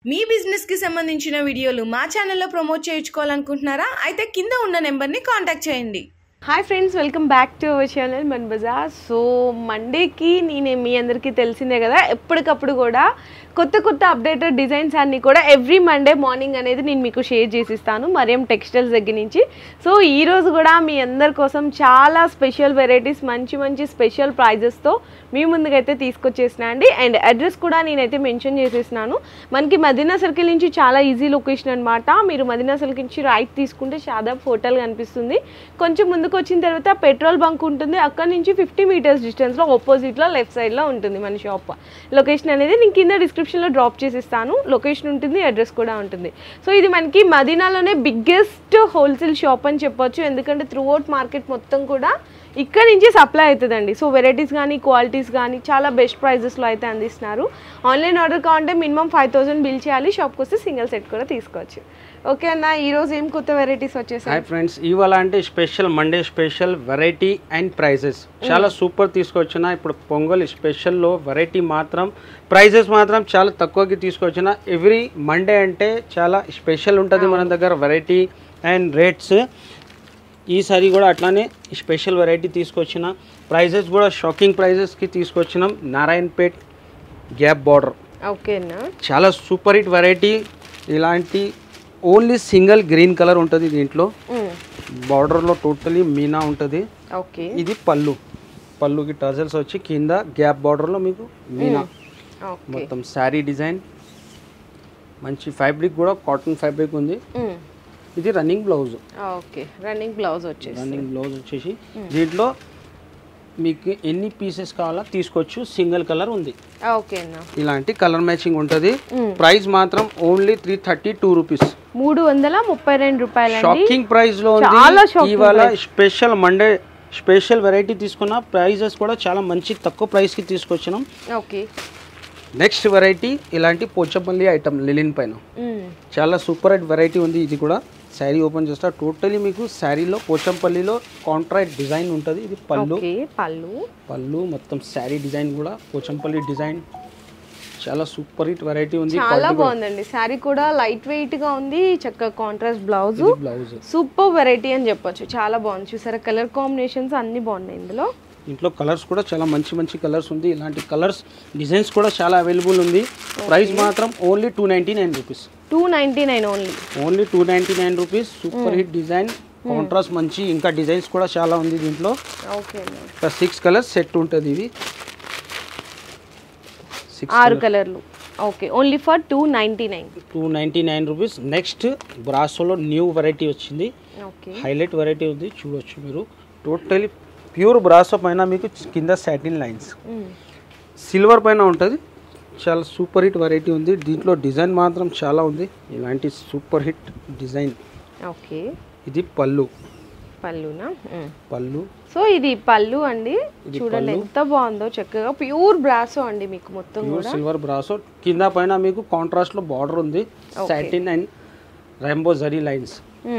మీ business కి సంబంధించిన వీడియోలు మా ఛానల్లో ప్రమోట్ చేయించుకోవాలనుకుంటున్నారా అయితే కింద ఉన్న నెంబర్ని కాంటాక్ట్ చేయండి hi friends welcome back to our channel Man Bazaar so మండేకి నేను మీ అందరికీ తెలిసిందే కదా ఎప్పటికప్పుడు కూడా కొత్త కొత్త అప్డేటెడ్ డిజైన్స్ అన్నీ కూడా ఎవ్రీ మండే మార్నింగ్ అనేది నేను మీకు షేర్ చేసిస్తాను మరియం టెక్స్టైల్స్ దగ్గర నుంచి సో ఈ రోజు కూడా మీ అందరి కోసం చాలా స్పెషల్ వెరైటీస్ మంచి మంచి స్పెషల్ ప్రైజెస్తో మీ ముందుకైతే తీసుకొచ్చేసిన అండి అండ్ అడ్రస్ కూడా నేనైతే మెన్షన్ చేసేసినాను మనకి మదీనా సర్కిల్ నుంచి చాలా ఈజీ లొకేషన్ అనమాట మీరు మదీనా సర్కిల్ నుంచి రైట్ తీసుకుంటే షాదాబ్ హోటల్ కనిపిస్తుంది కొంచెం ముందుకు వచ్చిన తర్వాత పెట్రోల్ బంక్ ఉంటుంది అక్కడ నుంచి ఫిఫ్టీ మీటర్స్ డిస్టెన్స్లో ఆపోజిట్లో లెఫ్ట్ సైడ్లో ఉంటుంది మన షాప్ లొకేషన్ అనేది నేను కింద డిస్క్రిప్షన్లో డ్రాప్ చేసిస్తాను లొకేషన్ ఉంటుంది అడ్రస్ కూడా ఉంటుంది సో ఇది మనకి మదీనాలోనే బిగ్గెస్ట్ హోల్సేల్ షాప్ అని చెప్పొచ్చు ఎందుకంటే త్రూ అవుట్ మార్కెట్ మొత్తం కూడా ఇక్కడ నుంచి సప్లై అవుతుందండి సో వెరైటీస్ కానీ క్వాలిటీస్ కానీ చాలా బెస్ట్ ప్రైజెస్లో అయితే అందిస్తున్నారు ఆన్లైన్ ఆర్డర్ కావాలంటే మినిమం ఫైవ్ థౌసండ్ బిల్ చేయాలి షాప్కి వస్తే సింగిల్ సెట్ కూడా తీసుకోవచ్చు ఓకే అన్న ఈరోజు ఏం కొత్త వెరైటీస్ వచ్చేసాయి హాయ్ ఫ్రెండ్స్ ఇవాళ అంటే special Monday special variety and prices చాలా సూపర్ తీసుకొచ్చిన ఇప్పుడు పొంగల్ స్పెషల్లో వెరైటీ మాత్రం ప్రైజెస్ మాత్రం చాలా తక్కువకి తీసుకొచ్చిన ఎవ్రీ మండే అంటే చాలా స్పెషల్ ఉంటుంది మన దగ్గర వెరైటీ అండ్ రేట్స్ ఈసారి కూడా అట్లానే స్పెషల్ వెరైటీ తీసుకొచ్చిన ప్రైజెస్ కూడా షాకింగ్ ప్రైజెస్కి తీసుకొచ్చినాం నారాయణపేట్ గ్యాప్ బార్డర్ ఓకే అన్న చాలా సూపర్ హిట్ వెరైటీ ఇలాంటి ఓన్లీ సింగిల్ గ్రీన్ కలర్ ఉంటుంది దీంట్లో బార్డర్లో టోటలీ మీనా ఉంటుంది ఓకే ఇది పళ్ళు పళ్ళుకి టజల్స్ వచ్చి కింద గ్యాప్ బార్డర్లో మీకు మీనా ఓకే మొత్తం శారీ డిజైన్ మంచి ఫ్యాబ్రిక్ కూడా కాటన్ ఫ్యాబ్రిక్ ఉంది ఇది running blouse okay running blouse వచ్చేసి రన్నింగ్ బ్లౌజ్ వచ్చేసి దీంట్లో మీకు ఎన్ని పీసెస్ కావాలో తీసుకోవచ్చు సింగిల్ కలర్ ఉంది ఓకే అన్న ఇలాంటి కలర్ మ్యాచింగ్ ఉంటుంది ప్రైస్ మాత్రం only three thirty two rupees మూడు వందల ముప్పై రెండు రూపాయలండి షాకింగ్ ప్రైస్ లో ఉంది. చాలా shocking ఇవాళ స్పెషల్ మండే స్పెషల్ వెరైటీ తీసుకున్న ప్రైజెస్ కూడా చాలా మంచి తక్కువ ప్రైస్ కి తీసుకొచ్చినాం ఓకే నెక్స్ట్ వెరైటీ ఇలాంటి పోచపల్లి ఐటమ్ లిలిన్ పైన చాలా సూపర్ హిట్ వెరైటీ ఉంది ఇది కూడా శారీ ఓపెన్ చేస్తా టోటలీ మీకు శారీలో పోచంపల్లిలో కాంట్రాక్ట్ డిజైన్ ఉంటుంది ఇది పళ్ళు ఓకే పళ్ళు పళ్ళు మొత్తం శారీ డిజైన్ కూడా పోచంపల్లి డిజైన్ చాలా సూపర్ హిట్ వెరైటీ ఉంది చాలా బాగుందండి శారీ కూడా లైట్ వెయిట్ గా ఉంది చక్కగా contrast blouse blouse super variety అని చెప్పొచ్చు చాలా బాగుంది చూసారా కలర్ కాంబినేషన్స్ అన్ని బాగున్నాయి ఇందులో ఇంట్లో కలర్స్ కూడా చాలా మంచి మంచి కలర్స్ ఉంది ఇలాంటి కలర్స్ డిజైన్స్ కూడా చాలా అవైలబుల్ ఉంది ప్రైస్ మాత్రం only two ninety nine rupees two ninety nine only only two ninety nine rupees super hit design contrast మంచి ఇంకా డిజైన్స్ కూడా చాలా ఉంది దీంట్లో ఓకే ఒక సిక్స్ కలర్స్ సెట్ ఉంటుంది ఇది సిక్స్ ఆరు కలర్లు okay only for two ninety nine two ninety nine rupees next బ్రాసోలో న్యూ వెరైటీ వచ్చింది ఓకే హైలైట్ వెరైటీ ఉంది చూడొచ్చు మీరు టోటలీ ప్యూర్ బ్రాసో పైన మీకు కింద సాటిన్ లైన్స్ సిల్వర్ పైన ఉంటుంది చాలా సూపర్ హిట్ వెరైటీ ఉంది దీంట్లో డిజైన్ మాత్రం చాలా ఉంది ఇలాంటి సూపర్ హిట్ డిజైన్ ఓకే ఇది పళ్ళు పళ్ళునా మ్మ్. పళ్ళు సో ఇది పళ్ళు అండి చూడండి ఎంత బాగుందో చక్కగా ప్యూర్ బ్రాసో అండి మీకు మొత్తం ప్యూర్ కూడా సిల్వర్ బ్రాసో కింద పైన మీకు కాంట్రాస్ట్ లో బార్డర్ ఉంది satin and rainbow zari lines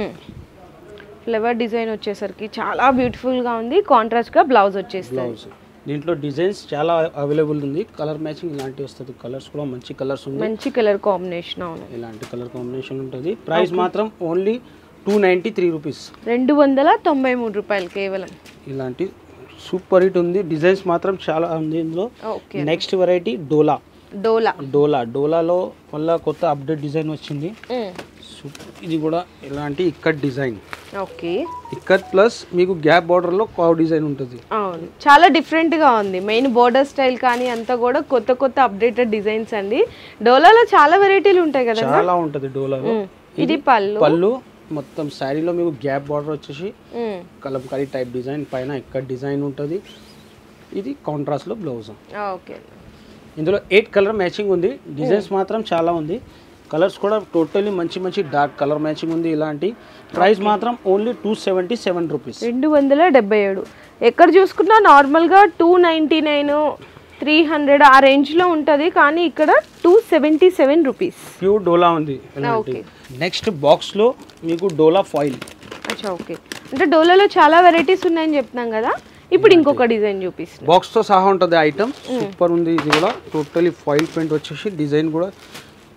flower design వచ్చేసరికి చాలా బ్యూటిఫుల్ గా ఉంది కాంట్రాస్ట్ గా బ్లౌజ్ వచ్చేస్తుంది బ్లౌజ్ దీంట్లో డిజైన్స్ చాలా అవైలబుల్ ఉంది కలర్ మ్యాచింగ్ ఇలాంటి వస్తుంది కలర్స్ కూడా మంచి కలర్స్ ఉంది మంచి కలర్ కాంబినేషన్ అవును ఇలాంటి కలర్ కాంబినేషన్ ఉంటుంది ప్రైస్ మాత్రం only two ninety three rupees రెండు వందల తొంభై మూడు రూపాయలు కేవలం ఇలాంటి సూపర్ హిట్ ఉంది డిజైన్స్ మాత్రం చాలా ఉంది ఇందులో okay next variety dola dola dola డోలాలో మళ్ళీ కొత్త అప్డేట్ డిజైన్ వచ్చింది సూపర్ ఇది కూడా ఇలాంటి ikat design okay ikat plus మీకు గ్యాప్ బార్డర్లో కావ్ డిజైన్ ఉంటుంది అవును చాలా different గా ఉంది మెయిన్ బోర్డర్ స్టైల్ కానీ అంతా కూడా కొత్త కొత్త అప్డేటెడ్ డిజైన్స్ అండి డోలాలో చాలా వెరైటీలు ఉంటాయి కదా చాలా ఉంటుంది డోలాలో ఇది పళ్ళు పళ్ళు మొత్తం శారీలో మీకు గ్యాప్ బార్డర్ వచ్చేసి మ్మ్. కలంకారీ టైప్ డిజైన్ పైన ఇక్కడ డిజైన్ ఉంటుంది ఇది కాంట్రాస్ట్లో బ్లౌజ్ ఓకే ఇందులో ఎయిట్ కలర్ మ్యాచింగ్ ఉంది డిజైన్స్ మాత్రం చాలా ఉంది కలర్స్ కూడా టోటలీ మంచి మంచి డార్క్ కలర్ మ్యాచింగ్ ఉంది ఇలాంటి ప్రైస్ మాత్రం only two seventy seven rupees రెండు వందల డెబ్బై ఏడు ఎక్కడ చూసుకున్నా నార్మల్గా two ninety nine three hundred ఆ రేంజ్లో ఉంటుంది కానీ ఇక్కడ two seventy seven rupees pure dola ఉంది ఇలాంటి Okay. నెక్స్ట్ బాక్స్లో మీకు డోలా ఫాయిల్ అచ్చా ఓకే అంటే డోలాలో చాలా వెరైటీస్ ఉన్నాయని చెప్తున్నాం కదా ఇప్పుడు ఇంకొక డిజైన్ చూపిస్తున్నా బాక్స్తో సహా ఉంటుంది ఐటమ్ సూపర్ ఉంది ఇది కూడా టోటలీ ఫాయిల్ పెయింట్ వచ్చేసి డిజైన్ కూడా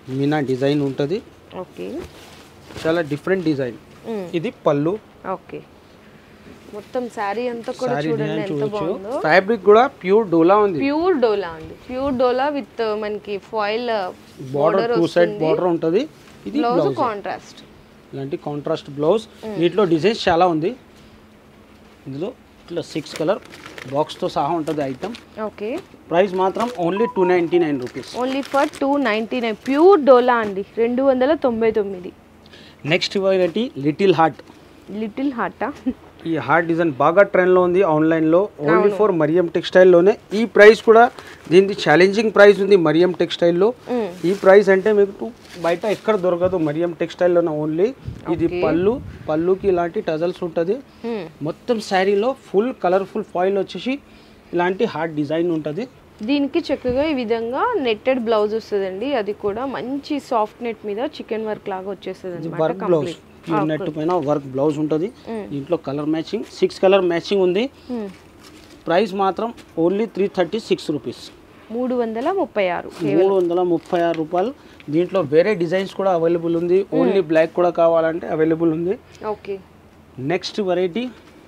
మీనా డిజైన్ ఉంటుంది ఓకే చాలా డిఫరెంట్ డిజైన్ ఇది పళ్ళు ఓకే మొత్తం శారీ అంతా కూడా సారీ చూడండి డిజైన్ ఎంత చూడొచ్చు బాగుందో ఫ్యాబ్రిక్ కూడా ప్యూర్ డోలా ఉంది ప్యూర్ డోలా అండి ప్యూర్ డోలా విత్ మనకి foil border two side border ఉంటుంది ఇది బ్లౌజ్ బ్లౌజ్ కాంట్రాస్ట్ ఇలాంటి కాంట్రాస్ట్ బ్లౌజ్ వీటిలో డిజైన్స్ చాలా ఉంది ఇందులో ఇట్లా సిక్స్ కలర్ బాక్స్తో సహా ఉంటుంది ఐటమ్ ఓకే ప్రైస్ మాత్రం only two ninety nine rupees only for two ninety nine pure dola అండి రెండు వందల తొంభై తొమ్మిది next variety little heart little హార్టా ఈ హార్ట్ డిజైన్ బాగా ట్రెండ్లో ఉంది ఆన్లైన్లో ఓన్లీ ఫర్ మరియం టెక్స్టైల్లోనే ఈ ప్రైస్ కూడా దీనికి ఛాలెంజింగ్ ప్రైస్ ఉంది మరియం టెక్స్టైల్లో ఈ ప్రైస్ అంటే మీకు బయట ఎక్కడ దొరకదు మరియం టెక్స్టైల్లోనే ఓన్లీ ఇది పళ్ళు పళ్ళుకి ఇలాంటి టజల్స్ ఉంటుంది మొత్తం శారీలో ఫుల్ కలర్ఫుల్ ఫాయిల్ వచ్చేసి ఇలాంటి హార్ట్ డిజైన్ ఉంటుంది దీనికి చక్కగా ఈ విధంగా నెట్టెడ్ బ్లౌజ్ వస్తుందండి అది కూడా మంచి సాఫ్ట్ నెట్ మీద చికెన్ వర్క్ లాగా వచ్చేస్తుంది ఇది అనమాట వర్క్ బ్లౌజ్ ప్యూర్ నెట్ పైన వర్క్ బ్లౌజ్ ఉంటుంది దీంట్లో colour matching six colour matching ఉంది ప్రైస్ మాత్రం only three thirty six rupees మూడు వందల ముప్పై ఆరు మూడు వందల ముప్పై ఆరు రూపాయలు దీంట్లో వేరే డిజైన్స్ కూడా అవైలబుల్ ఉంది ఓన్లీ బ్లాక్ కూడా కావాలంటే అవైలబుల్ ఉంది ఓకే నెక్స్ట్ వెరైటీ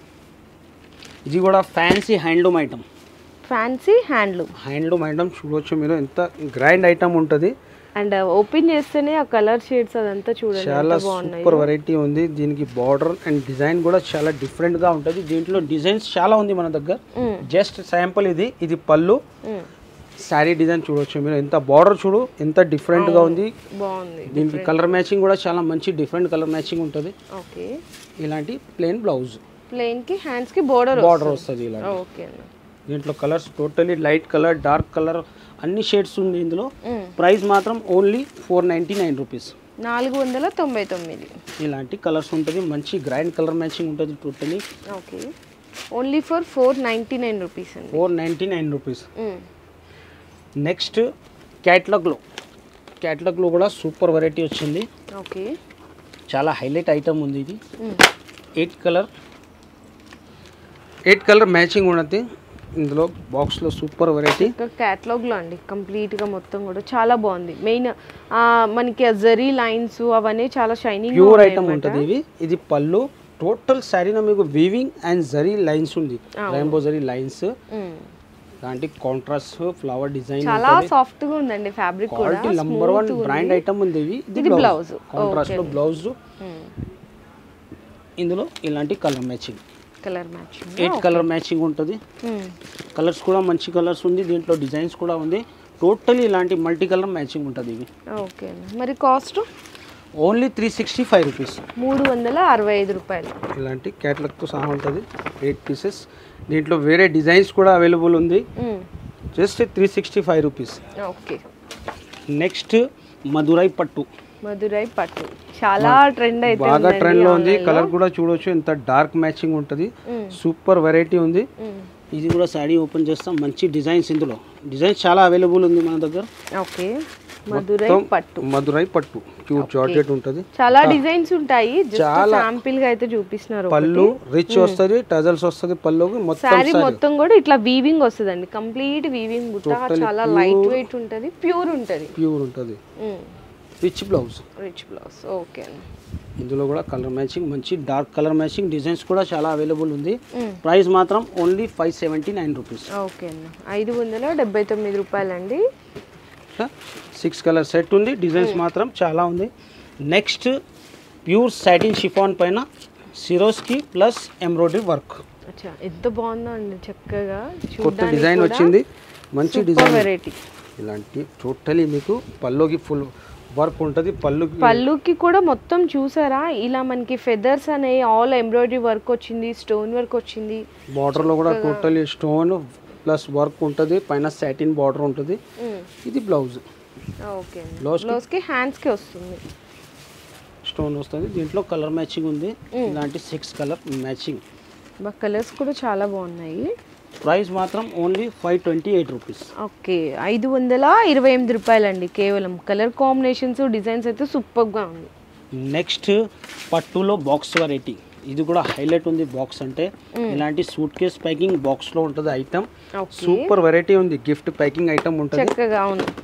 ఇది కూడా fancy handloom item fancy handloom handloom item చూడవచ్చు మీరు ఎంత గ్రాండ్ ఐటమ్ ఉంటుంది అండ్ ఓపెన్ చేస్తేనే ఆ కలర్ షేడ్స్ అదంతా చూడండి చాలా ఎంత బాగున్నాయి సూపర్ వెరైటీ ఉంది దీనికి బార్డర్ అండ్ డిజైన్ కూడా చాలా డిఫరెంట్ గా ఉంటుంది దీంట్లో డిజైన్స్ చాలా ఉంది మన దగ్గర జస్ట్ శాంపుల్ ఇది ఇది పళ్ళు శారీ డిజైన్ చూడొచ్చు మీరు ఎంత బార్డర్ చూడు ఎంత డిఫరెంట్ గా ఉంది బాగుంది దీనికి కలర్ మ్యాచింగ్ కూడా చాలా మంచి డిఫరెంట్ కలర్ మ్యాచింగ్ ఉంటుంది ఓకే ఇలాంటి ప్లెయిన్ బ్లౌజ్ ప్లెయిన్ కి హ్యాండ్స్ కి బోర్డర్ బార్డర్ వస్తుంది ఇలా ఓకే అన్న దీంట్లో colours totally light colour dark colour అన్ని షేడ్స్ ఉంది ఇందులో ప్రైస్ మాత్రం only four ninety nine rupees నాలుగు వందల తొంభై తొమ్మిది ఇలాంటి కలర్స్ ఉంటుంది మంచి గ్రాండ్ కలర్ మ్యాచింగ్ ఉంటుంది totally okay only for four ninety nine rupees అండి ఫోర్ నైంటీ నైన్ రూపీస్ మ్మ్. నెక్స్ట్ క్యాట్లాగ్లో క్యాట్లాగ్లో కూడా సూపర్ వెరైటీ వచ్చింది ఓకే చాలా హైలైట్ ఐటమ్ ఉంది ఇది మ్మ్. Eight colour eight colour matching ఉన్నది ఇందులో బాక్స్లో సూపర్ వెరైటీ ఇంకా క్యాటలాగ్లో అండి కంప్లీట్గా మొత్తం కూడా చాలా బాగుంది మెయిన్ మనకి ఆ జరీ లైన్స్ అవన్నీ చాలా షైనింగ్ ప్యూర్ ఐటమ్ ఉంటుంది ఇవి ఇది పళ్ళు టోటల్ శారీలో మీకు వీవింగ్ అండ్ జరీ లైన్స్ ఉంది రెయిన్బో జరీ లైన్స్ దాంటి కాంట్రాస్ట్ ఫ్లవర్ డిజైన్ చాలా సాఫ్ట్ గా ఉందండి ఫ్యాబ్రిక్ కూడా quality number one brand item ఉంది ఇవి ఇది బ్లౌజ్ కాంట్రాస్ట్ లో బ్లౌజ్ ఇందులో ఇలాంటి colour matching colour matching eight colour matching ఉంటుంది కలర్స్ కూడా మంచి కలర్స్ ఉంది దీంట్లో డిజైన్స్ కూడా ఉంది టోటలీ ఇలాంటి మల్టీ కలర్ మ్యాచింగ్ ఉంటుంది ఇవి ఓకే మరి cost only three sixty five rupees మూడు వందల అరవై ఐదు రూపాయలు ఇలాంటి క్యాటలాగ్తో సహా ఉంటుంది ఎయిట్ పీసెస్ దీంట్లో వేరే డిజైన్స్ కూడా అవైలబుల్ ఉంది just three sixty five rupees okay next Madurai పట్టు మధురై పట్టు చాలా ట్రెండ్ అయితే బాగా ఉందండి ట్రెండ్ లో ఉంది online లో. కలర్ కూడా చూడొచ్చు ఎంత డార్క్ మ్యాచింగ్ ఉంటుంది సూపర్ వెరైటీ ఉంది మ్మ్. ఇది కూడా శారీ ఓపెన్ చేస్తాం మంచి డిజైన్స్ ఇందులో డిజైన్స్ చాలా అవైలబుల్ ఉంది మన దగ్గర ఓకే మధురై మొత్తం పట్టు మధురై పట్టు ప్యూర్ జార్జెట్ ఉంటుంది చాలా డిజైన్స్ ఉంటాయి జస్ట్ చాలా. శాంపిల్ గా అయితే చూపిస్తున్నారు పళ్ళు రిచ్ వస్తుంది టజల్స్ వస్తుంది పళ్ళుకి మొత్తం శారీ మొత్తం కూడా ఇట్లా వీవింగ్ వస్తుందండి కంప్లీట్ వీవింగ్ బుట్ట చాలా లైట్ వెయిట్ ఉంటది ప్యూర్ ఉంటది ప్యూర్ ఉంటుంది rich blouse rich blouse okay అండి ఇందులో కూడా కలర్ మ్యాచింగ్ మంచి డార్క్ కలర్ మ్యాచింగ్ డిజైన్స్ కూడా చాలా అవైలబుల్ ఉంది ప్రైస్ మాత్రం only five seventy nine rupees okay అండి ఐదు వందల డెబ్బై తొమ్మిది రూపాయలండి సిక్స్ కలర్ సెట్ ఉంది డిజైన్స్ మాత్రం చాలా ఉంది నెక్స్ట్ ప్యూర్ సాటిన్ షిఫాన్ పైన సిరోస్కి ప్లస్ ఎంబ్రాయిడరీ వర్క్ అచ్చా ఎంత బాగుందో అండి చక్కగా కొత్త డిజైన్ వచ్చింది మంచి డిజైన్ వెరైటీ ఇలాంటి టోటలీ మీకు పల్లోకి ఫుల్ వర్క్ ఉంటుంది పళ్ళుకి పళ్ళుకి కూడా మొత్తం చూసారా ఇలా మనకి ఫెదర్స్ అనేవి ఆల్ ఎంబ్రాయిడరీ వర్క్ వచ్చింది స్టోన్ వర్క్ వచ్చింది బార్డర్లో కూడా టోటలీ స్టోన్ ప్లస్ వర్క్ ఉంటుంది పైన సాటిన్ బార్డర్ ఉంటుంది ఇది బ్లౌజ్ ఓకే అండి Blouse కి- బ్లౌజ్కి హ్యాండ్స్కి వస్తుంది స్టోన్ వస్తుంది దీంట్లో కలర్ మ్యాచింగ్ ఉంది ఇలాంటి సిక్స్ కలర్ మ్యాచింగ్ బా కలర్స్ కూడా చాలా బాగున్నాయి ప్రైస్ మాత్రం only five twenty eight rupees okay ఐదు వందల ఇరవై ఎనిమిది రూపాయలండి కేవలం కలర్ కాంబినేషన్స్ డిజైన్స్ అయితే సూపర్గా ఉంది నెక్స్ట్ పట్టులో బాక్స్ వెరైటీ ఇది కూడా హైలైట్ ఉంది బాక్స్ అంటే ఇలాంటి సూట్ కేస్ ప్యాకింగ్ బాక్స్ లో ఉంటుంది ఐటమ్ ఓకే సూపర్ వెరైటీ ఉంది గిఫ్ట్ ప్యాకింగ్ ఐటమ్ ఉంటుంది చక్కగా అవును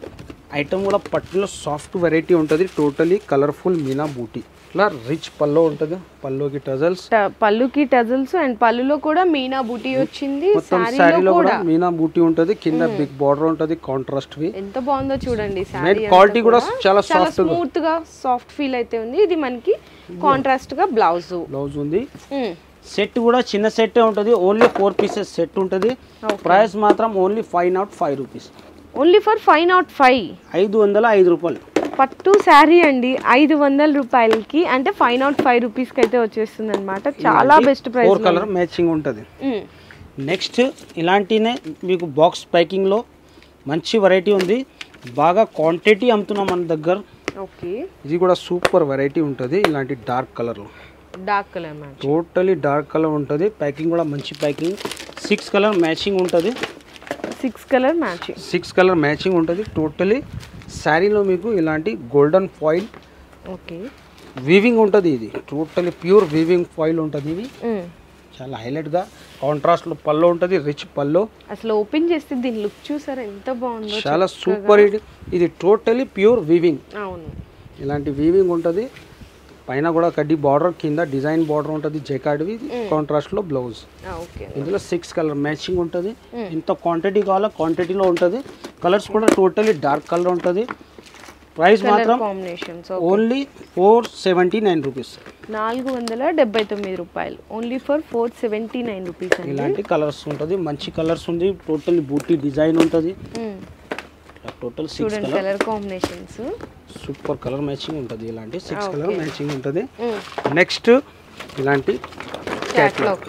ఐటమ్ కూడా పట్టులో సాఫ్ట్ వెరైటీ ఉంటుంది టోటలీ కలర్ఫుల్ మీనా బూటీ ఇట్లా రిచ్ పల్లో ఉంటుంది పల్లోకి టజల్స్ ట- పళ్ళుకి టజల్స్ అండ్ పళ్ళులో కూడా మీనా బూటీ వచ్చింది మొత్తం శారీలో శారీలో కూడా కూడా మీనా బూటీ ఉంటుంది కింద బిగ్ బార్డర్ ఉంటుంది కాంట్రాస్ట్ వి ఎంత బాగుందో చూడండి శారీ మెయిన్ క్వాలిటీ కూడా చాలా చాలా సాఫ్ట్ స్మూత్ గా సాఫ్ట్ ఫీల్ అయితే ఉంది ఇది మనకి కాంట్రాస్ట్ గా బ్లౌజ్ బ్లౌజ్ ఉంది సెట్ కూడా చిన్న సెట్ ఉంటుంది ఓన్లీ ఫోర్ పీసెస్ సెట్ ఉంటుంది Okay. ప్రైస్ మాత్రం only five nought five rupees only for five nought five ఐదు వందల ఐదు రూపాయలు పట్టు శారీ అండి ఐదు వందల రూపాయలకి అంటే ఫైవ్ నాట్ ఫైవ్ రూపీస్కి అయితే వచ్చేస్తుంది అనమాట చాలా best price four colour matching ఉంటుంది నెక్స్ట్ ఇలాంటినే మీకు బాక్స్ ప్యాకింగ్లో మంచి వెరైటీ ఉంది బాగా క్వాంటిటీ అమ్ముతున్నాం మన దగ్గర ఓకే ఇది కూడా సూపర్ వెరైటీ ఉంటుంది ఇలాంటి డార్క్ కలర్లో dark colour match totally dark colour ఉంటుంది ప్యాకింగ్ కూడా మంచి ప్యాకింగ్ సిక్స్ కలర్ మ్యాచింగ్ ఉంటుంది six colour matching six colour matching ఉంటుంది టోటలీ శారీలో మీకు ఇలాంటి గోల్డెన్ ఫాయిల్ ఓకే వీవింగ్ ఉంటుంది ఇది టోటలీ ప్యూర్ వీవింగ్ ఫాయిల్ ఉంటుంది ఇది చాలా హైలైట్గా కాంట్రాస్ట్లో పల్లో ఉంటుంది రిచ్ పల్లో అసలు ఓపెన్ చేస్తే దీని లుక్ చూసారా ఎంత బాగుందో చాలా సూపర్ ఇది ఇది టోటలీ ప్యూర్ వీవింగ్ అవును ఇలాంటి వీవింగ్ ఉంటుంది పైన కూడా కడ్డీ బార్డర్ కింద డిజైన్ బార్డర్ ఉంటుంది జెకాడ్వి కాంట్రాస్ట్లో బ్లౌజ్ ఓకే ఇందులో సిక్స్ కలర్ మ్యాచింగ్ ఉంటుంది ఇంత క్వాంటిటీ కావాలో క్వాంటిటీలో ఉంటుంది కలర్స్ కూడా టోటలీ డార్క్ కలర్ ఉంటుంది ప్రైస్ కలర్ మాత్రం combinations only four seventy nine rupees నాలుగు వందల డెబ్బై తొమ్మిది రూపాయలు only for four seventy nine rupees అండి ఇలాంటి కలర్స్ ఉంటుంది మంచి కలర్స్ ఉంది టోటల్ బూటీ డిజైన్ ఉంటుంది మ్మ్. టోటల్ సిక్స్ చూడండి colour colour combinations super colour matching ఉంటుంది ఇలాంటి సిక్స్ కలర్ మ్యాచింగ్ ఉంటుంది నెక్స్ట్ ఇలాంటి క్యాట్లాగ్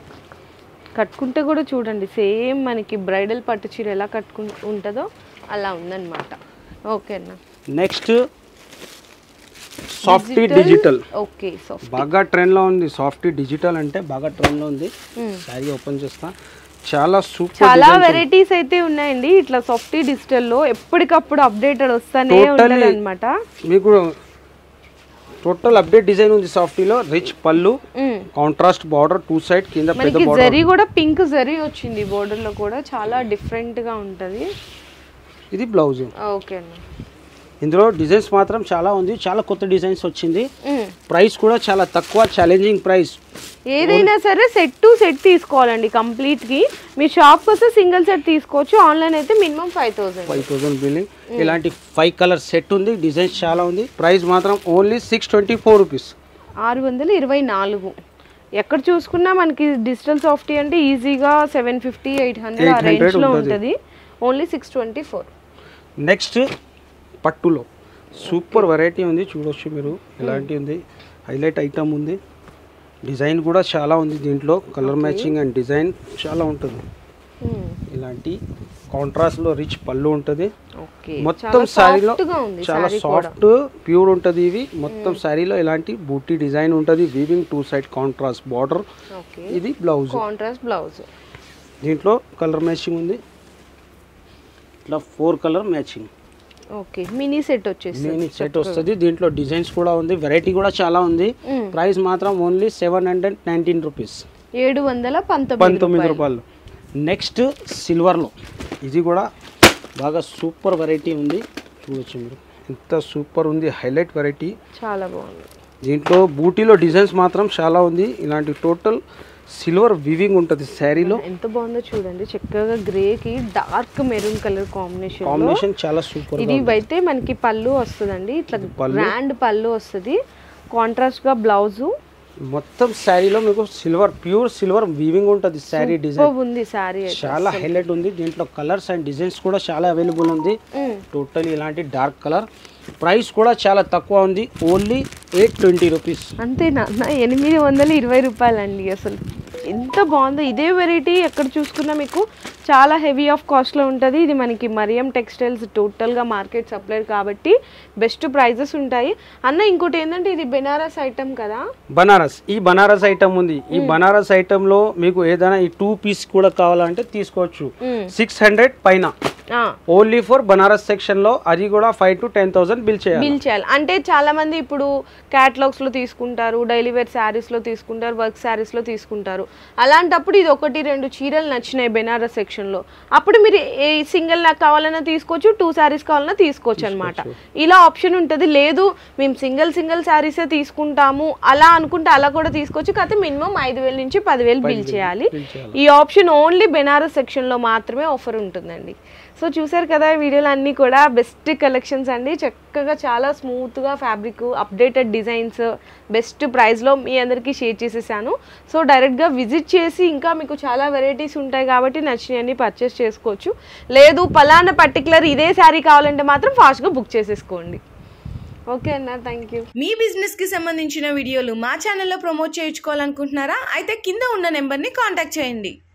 కట్టుకుంటే కూడా చూడండి సేమ్ మనకి బ్రైడల్ పట్టు చీర ఎలా కట్టుకు ఉంటుందో అలా ఉందన్నమాట ఓకే అన్న నెక్స్ట్ సాఫ్టీ డిజిటల్ ఓకే సో బాగా ట్రెండ్లో ఉంది సాఫ్టీ డిజిటల్ అంటే బాగా ట్రెండ్లో ఉంది శారీ ఓపెన్ చేస్తా చాలా సూపర్ చాలా వెరైటీస్ అయితే ఉన్నాయండి ఇట్లా సాఫ్టీ డిజిటల్ లో ఎప్పటికప్పుడు అప్డేటెడ్ వస్తానే Totally. ఉంటది అనమాట మీకు టోటల్ అప్డేట్ డిజైన్ ఉంది సాఫ్టీలో రిచ్ పళ్ళు కాంట్రాస్ట్ బార్డర్ టూ సైడ్ కింద పెద్ద మనకి బార్డర్ జరీ కూడా పింక్ జరీ వచ్చింది బోర్డర్ లో కూడా చాలా డిఫరెంట్ గా ఉంటది ఇది బ్లౌజ్ ఓకే అన్న ఇందులో డిజైన్స్ మాత్రం చాలా ఉంది చాలా కొత్త డిజైన్స్ వచ్చింది మ్మ్. ప్రైస్ కూడా చాలా తక్కువ ఛాలెంజింగ్ ప్రైస్ ఏదైనా సరే సెట్ టు సెట్ తీసుకోవాలండి కంప్లీట్ కి మీ షాప్ వస్తే సింగిల్ సెట్ తీసుకోవచ్చు ఆన్లైన్ అయితే minimum five thousand five thousand billing ఇలాంటి ఫైవ్ కలర్ సెట్ ఉంది డిజైన్స్ చాలా ఉంది ప్రైస్ మాత్రం only six twenty four rupees ఆరు వందల ఇరవై నాలుగు ఎక్కడ చూసుకున్నా మనకి డిజిటల్ సాఫ్టీ అంటే ఈజీగా సెవెన్ ఫిఫ్టీ ఎయిట్ హండ్రెడ్ ఆ 800 రేంజ్ లో ఉంటది. ఉంటుంది only six twenty four next పట్టులో సూపర్ వెరైటీ ఉంది చూడొచ్చు మీరు ఎలాంటి ఉంది హైలైట్ ఐటమ్ ఉంది డిజైన్ కూడా చాలా ఉంది దీంట్లో కలర్ మ్యాచింగ్ అండ్ డిజైన్ చాలా ఉంటుంది ఇలాంటి కాంట్రాస్ట్ లో రిచ్ పళ్ళు ఉంటుంది ఓకే మొత్తం శారీలో గా ఉంది చాలా శారీ కూడా సాఫ్ట్ ప్యూర్ ఉంటుంది ఇవి మొత్తం శారీలో ఇలాంటి బూటీ డిజైన్ ఉంటుంది weaving two side contrast border okay ఇది బ్లౌజ్ కాంట్రాస్ట్ బ్లౌజ్ దీంట్లో కలర్ మ్యాచింగ్ ఉంది ఇట్లా four colour matching okay mini set వచ్చేసి నేను సెట్ వస్తుంది దీంట్లో డిజైన్స్ కూడా ఉంది వెరైటీ కూడా చాలా ఉంది ప్రైస్ మాత్రం only seven hundred nineteen rupees ఏడు వందల పంతొమ్మిది పంతొమ్మిది రూపాయలు నెక్స్ట్ సిల్వర్లో ఇది కూడా బాగా సూపర్ వెరైటీ ఉంది చూడొచ్చు మీరు ఎంత సూపర్ ఉంది హైలైట్ వెరైటీ చాలా బాగుంది దీంట్లో బూటీలో డిజైన్స్ మాత్రం చాలా ఉంది ఇలాంటి టోటల్ సిల్వర్ వివింగ్ ఉంటుంది శారీలో ఎంత బాగుందో చూడండి చక్కగా గ్రే కి డార్క్ మెరూన్ కలర్ కాంబినేషన్ లో కాంబినేషన్ చాలా సూపర్ ఇది అయితే మనకి పళ్ళు వస్తుందండి ఇట్లా పళ్ళు. గ్రాండ్ పళ్ళు వస్తుంది కాంట్రాస్ట్ గా బ్లౌజ్ మొత్తం శారీలో మీకు సిల్వర్ ప్యూర్ సిల్వర్ వీవింగ్ ఉంటుంది శారీ డిజైన్ ఉంది శారీ అయితే చాలా హైలైట్ ఉంది దీంట్లో కలర్స్ అండ్ డిజైన్స్ కూడా చాలా అవైలబుల్ ఉంది మ్మ్. టోటల్ ఇలాంటి డార్క్ కలర్ ప్రైస్ కూడా చాలా తక్కువ ఉంది ఓన్లీ ఎయిట్ ట్వంటీ రూపీస్ అంతేనా నా ఎనిమిది వందల ఇరవై రూపాయలండి అసలు ఎంత బాగుందో ఇదే వెరైటీ ఎక్కడ చూసుకున్నా మీకు చాలా హెవీ ఆఫ్ కాస్ట్లో ఉంటుంది ఇది మనకి మరియం టెక్స్టైల్స్ టోటల్గా మార్కెట్ సప్లైర్ కాబట్టి బెస్ట్ ప్రైజెస్ ఉంటాయి అన్న ఇంకోటి ఏంటంటే ఇది బెనారస్ ఐటమ్ కదా బనారస్ ఈ బనారస్ ఐటమ్ ఉంది ఈ బనారస్ ఐటమ్ లో మీకు ఏదైనా ఈ టూ పీస్ కూడా కావాలంటే తీసుకోవచ్చు మ్మ్. సిక్స్ హండ్రెడ్ పైన ఆ, ఓన్లీ ఫర్ బనారస్ సెక్షన్ లో అది కూడా five to ten thousand bill చేయాలి బిల్ చేయాలి అంటే చాలా మంది ఇప్పుడు catalogs లో తీసుకుంటారు డైలీ వేర్ శారీస్లో తీసుకుంటారు వర్క్ శారీస్లో తీసుకుంటారు అలాంటప్పుడు ఇది ఒకటి రెండు చీరలు నచ్చినాయి బెనారస్ సెక్షన్ సెక్షన్లో అప్పుడు మీరు ఏ సింగిల్ నాకు కావాలన్నా తీసుకోవచ్చు టూ శారీస్ కావాలన్నా తీసుకోవచ్చు అనమాట ఇలా ఆప్షన్ ఉంటుంది లేదు మేము సింగిల్ సింగిల్ శారీసే తీసుకుంటాము అలా అనుకుంటే అలా కూడా తీసుకోవచ్చు కాకపోతే మినిమం ఐదు వేల నుంచి పదివేలు బిల్ చేయాలి bill చేయాలి. ఈ ఆప్షన్ ఓన్లీ బెనారస్ సెక్షన్లో మాత్రమే ఆఫర్ ఉంటుందండి సో చూసారు కదా ఈ వీడియోలు అన్నీ కూడా బెస్ట్ కలెక్షన్స్ అండి చక్కగా చాలా స్మూత్గా ఫ్యాబ్రిక్ అప్డేటెడ్ డిజైన్స్ బెస్ట్ ప్రైస్లో మీ అందరికీ షేర్ చేసేసాను సో డైరెక్ట్గా విజిట్ చేసి ఇంకా మీకు చాలా వెరైటీస్ ఉంటాయి కాబట్టి నచ్చినవన్నీ పర్చేస్ చేసుకోవచ్చు లేదు పలానా పర్టికులర్ ఇదే శారీ కావాలంటే మాత్రం ఫాస్ట్గా బుక్ చేసేసుకోండి ఓకే అన్న థ్యాంక్ యూ మీ బిజినెస్ కి సంబంధించిన వీడియోలు మా ఛానల్లో ప్రమోట్ చేయించుకోవాలనుకుంటున్నారా అయితే కింద ఉన్న నెంబర్ని కాంటాక్ట్ చేయండి